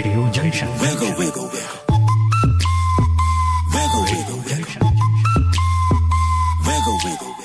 Radio Junction. Wiggle, wiggle, wiggle. Wiggle, wiggle, wiggle. Wiggle, wiggle, wiggle.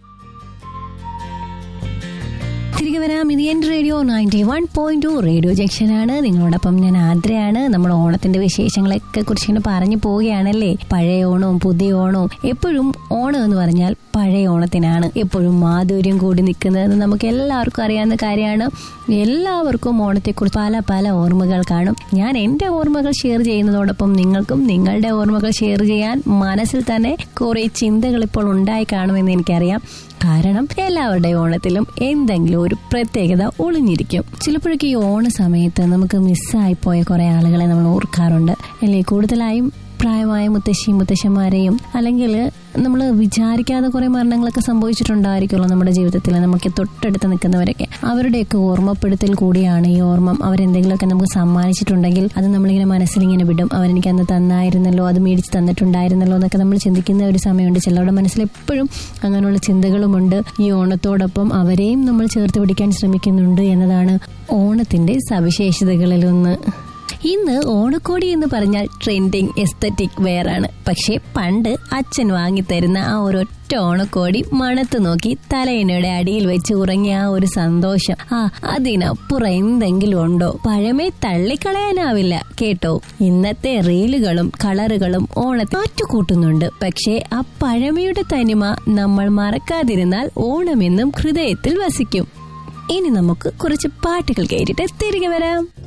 തിരികെ വരാം ഇത് N radio ninety one point two radio ജംഗ്ഷനാണ് നിങ്ങളോടൊപ്പം ഞാൻ ആദ്രയാണ് നമ്മൾ ഓണത്തിന്റെ വിശേഷങ്ങളൊക്കെ കുറിച്ച് ഇങ്ങനെ പറഞ്ഞു പോവുകയാണല്ലേ പഴയ ഓണവും പുതിയ ഓണവും എപ്പോഴും ഓണം എന്ന് പറഞ്ഞാൽ പഴയ ഓണത്തിനാണ് എപ്പോഴും മാധുര്യം കൂടി നിൽക്കുന്നതെന്ന് നമുക്ക് എല്ലാവർക്കും അറിയാവുന്ന കാര്യമാണ് എല്ലാവർക്കും ഓണത്തെക്കുറിച്ച് പല പല ഓർമ്മകൾ കാണും ഞാൻ എന്റെ ഓർമ്മകൾ ഷെയർ ചെയ്യുന്നതോടൊപ്പം നിങ്ങൾക്കും നിങ്ങളുടെ ഓർമ്മകൾ ഷെയർ ചെയ്യാൻ മനസ്സിൽ തന്നെ കുറെ ചിന്തകൾ ഇപ്പോൾ ഉണ്ടായി കാണുമെന്ന് എനിക്കറിയാം കാരണം എല്ലാവരുടെയും ഓണത്തിലും എന്തെങ്കിലും ഒരു പ്രത്യേകത ഒളിഞ്ഞിരിക്കും ചിലപ്പോഴൊക്കെ ഈ ഓണ സമയത്ത് നമുക്ക് മിസ്സായി പോയ കുറെ ആളുകളെ നമ്മൾ ഓർക്കാറുണ്ട് അല്ലേ കൂടുതലായും പ്രായമായ മുത്തശ്ശി മുത്തശ്ശന്മാരെയും അല്ലെങ്കിൽ നമ്മൾ വിചാരിക്കാതെ കുറെ മരണങ്ങളൊക്കെ സംഭവിച്ചിട്ടുണ്ടായിരിക്കുമല്ലോ നമ്മുടെ ജീവിതത്തിൽ നമുക്ക് തൊട്ടടുത്ത് നിൽക്കുന്നവരൊക്കെ അവരുടെയൊക്കെ ഓർമ്മപ്പെടുത്തൽ കൂടിയാണ് ഈ ഓർമ്മ അവരെന്തെങ്കിലുമൊക്കെ നമുക്ക് സമ്മാനിച്ചിട്ടുണ്ടെങ്കിൽ അത് നമ്മളിങ്ങനെ മനസ്സിലിങ്ങനെ വിടും അവരെനിക്ക് അന്ന് തന്നായിരുന്നല്ലോ അത് മേടിച്ച് തന്നിട്ടുണ്ടായിരുന്നല്ലോ എന്നൊക്കെ നമ്മൾ ചിന്തിക്കുന്ന ഒരു സമയമുണ്ട് ചിലരുടെ മനസ്സിൽ എപ്പോഴും അങ്ങനെയുള്ള ചിന്തകളുമുണ്ട് ഈ ഓണത്തോടൊപ്പം അവരെയും നമ്മൾ ചേർത്ത് പിടിക്കാൻ ശ്രമിക്കുന്നുണ്ട് എന്നതാണ് ഓണത്തിന്റെ സവിശേഷതകളിലൊന്ന് ഇന്ന് ഓണക്കോടി എന്ന് പറഞ്ഞാൽ ട്രെൻഡിങ് എസ്തറ്റിക് വെയറാണ് പക്ഷേ പണ്ട് അച്ഛൻ വാങ്ങിത്തരുന്ന ആ ഒരൊറ്റ ഓണക്കോടി മണത്ത് നോക്കി തലയിണയുടെ അടിയിൽ വെച്ച് ഉറങ്ങിയ ആ ഒരു സന്തോഷം ആ അതിനപ്പുറം എന്തെങ്കിലും ഉണ്ടോ പഴമേ തള്ളിക്കളയാനാവില്ല കേട്ടോ ഇന്നത്തെ റീലുകളും കളറുകളും ഓണത്തെ മാറ്റുകൂട്ടുന്നുണ്ട് പക്ഷേ ആ പഴമയുടെ തനിമ നമ്മൾ മറക്കാതിരുന്നാൽ ഓണമെന്നും ഹൃദയത്തിൽ വസിക്കും ഇനി നമുക്ക് കുറച്ച് പാട്ടുകൾ കേട്ടിട്ട് തിരികെ വരാം